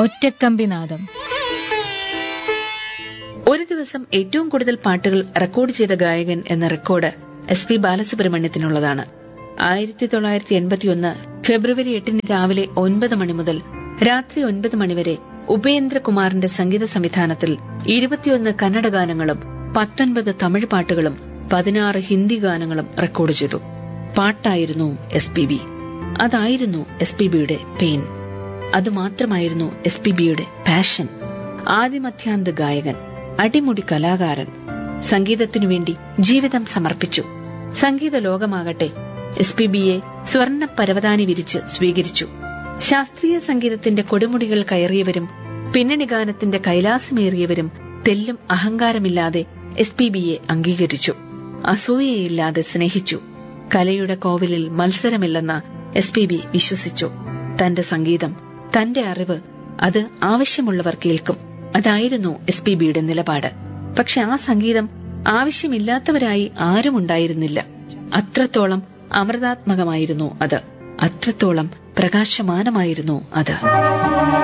ഒറ്റക്കമ്പിനാദം ഒരു ദിവസം ഏറ്റവും കൂടുതൽ പാട്ടുകൾ റെക്കോർഡ് ചെയ്ത ഗായകൻ എന്ന റെക്കോർഡ് എസ് പി ബാലസുബ്രഹ്മണ്യത്തിനുള്ളതാണ് ആയിരത്തി തൊള്ളായിരത്തി എൺപത്തിയൊന്ന് ഫെബ്രുവരി എട്ടിന് രാവിലെ ഒൻപത് മണി മുതൽ രാത്രി ഒൻപത് മണിവരെ ഉപേന്ദ്രകുമാറിന്റെ സംഗീത സംവിധാനത്തിൽ ഇരുപത്തിയൊന്ന് കന്നഡ ഗാനങ്ങളും പത്തൊൻപത് തമിഴ് പാട്ടുകളും പതിനാറ് ഹിന്ദി ഗാനങ്ങളും റെക്കോർഡ് ചെയ്തു പാട്ടായിരുന്നു എസ് പി ബി അതായിരുന്നു എസ് പി ബിയുടെ പെയിൻ അതുമാത്രമായിരുന്നു എസ് പി ബിയുടെ പാഷൻ ആദിമധ്യാന്ത ഗായകൻ അടിമുടി കലാകാരൻ സംഗീതത്തിനു വേണ്ടി ജീവിതം സമർപ്പിച്ചു സംഗീത ലോകമാകട്ടെ എസ് പി ബിയെ സ്വർണ്ണ പരവതാനി വിരിച്ച് സ്വീകരിച്ചു ശാസ്ത്രീയ സംഗീതത്തിന്റെ കൊടുമുടികൾ കയറിയവരും പിന്നണി ഗാനത്തിന്റെ കൈലാസമേറിയവരും തെല്ലും അഹങ്കാരമില്ലാതെ എസ് പി ബിയെ അംഗീകരിച്ചു അസൂയയില്ലാതെ സ്നേഹിച്ചു കലയുടെ കോവിലിൽ മത്സരമില്ലെന്ന എസ് പി ബി വിശ്വസിച്ചു തന്റെ സംഗീതം തന്റെ അറിവ് അത് ആവശ്യമുള്ളവർ കേൾക്കും അതായിരുന്നു എസ് പി ബിയുടെ നിലപാട് പക്ഷെ ആ സംഗീതം ആവശ്യമില്ലാത്തവരായി ആരും ഉണ്ടായിരുന്നില്ല അത്രത്തോളം അമൃതാത്മകമായിരുന്നു അത് അത്രത്തോളം പ്രകാശമാനമായിരുന്നു അത്